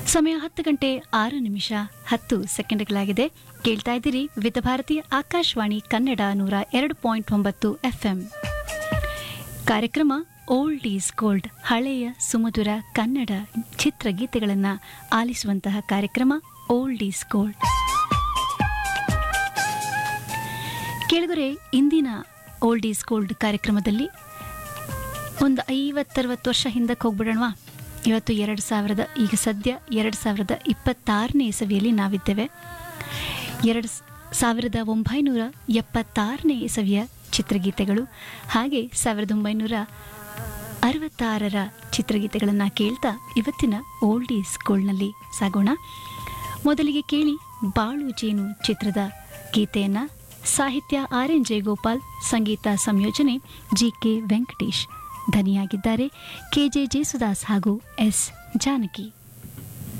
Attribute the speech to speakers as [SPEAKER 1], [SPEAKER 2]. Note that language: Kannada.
[SPEAKER 1] ಸಮಯ ಹತ್ತು ಗಂಟೆ ಆರು ನಿಮಿಷ ಹತ್ತು ಸೆಕೆಂಡ್ಗಳಾಗಿದೆ ಕೇಳ್ತಾ ಇದ್ದೀರಿ ವಿವಿಧ ಭಾರತಿ ಆಕಾಶವಾಣಿ ಕನ್ನಡ ನೂರ ಎರಡು ಪಾಯಿಂಟ್ ಒಂಬತ್ತು ಎಫ್ಎಂ ಕಾರ್ಯಕ್ರಮ ಓಲ್ಡ್ ಈಸ್ ಗೋಲ್ಡ್ ಹಳೆಯ ಸುಮಧುರ ಕನ್ನಡ ಚಿತ್ರಗೀತೆಗಳನ್ನು ಆಲಿಸುವಂತಹ ಕಾರ್ಯಕ್ರಮ ಓಲ್ಡ್ ಈಸ್ ಗೋಲ್ಡ್ ಕೇಳಿದರೆ ಇಂದಿನ ಓಲ್ಡ್ ಈಸ್ ಗೋಲ್ಡ್ ಕಾರ್ಯಕ್ರಮದಲ್ಲಿ ಒಂದು ಐವತ್ತರವತ್ತು ವರ್ಷ ಹಿಂದಕ್ಕೆ ಹೋಗ್ಬಿಡೋಣವಾ ಇವತ್ತು ಎರಡು ಸಾವಿರದ ಈಗ ಸದ್ಯ ಎರಡು ಸಾವಿರದ ಇಪ್ಪತ್ತಾರನೇ ಇಸವಿಯಲ್ಲಿ ನಾವಿದ್ದೇವೆ ಎರಡು ಸ್- ಸಾವಿರದ ಒಂಬೈನೂರ ಎಪ್ಪತ್ತಾರನೇ ಇಸವಿಯ ಚಿತ್ರಗೀತೆಗಳು ಹಾಗೆ ಸಾವಿರದ ಒಂಬೈನೂರ ಅರವತ್ತಾರರ ಚಿತ್ರಗೀತೆಗಳನ್ನು ಕೇಳ್ತಾ ಇವತ್ತಿನ ಓಲ್ಡ್ ಈಸ್ ಗೋಲ್ಡ್ನಲ್ಲಿ ಸಾಗೋಣ ಮೊದಲಿಗೆ ಕೇಳಿ ಬಾಳು ಜೇನು ಚಿತ್ರದ ಗೀತೆಯನ್ನು ಸಾಹಿತ್ಯ ಆರ್ ಎನ್ ಜಯಗೋಪಾಲ್ ಸಂಗೀತ ಸಂಯೋಜನೆ ಜಿ ಕೆ ವೆಂಕಟೇಶ್ ಧನಿಯಾಗಿದ್ದಾರೆ ಕೆ ಜೆ ಜೇಸುದಾಸ್ ಹಾಗೂ ಎಸ್ ಜಾನಕಿ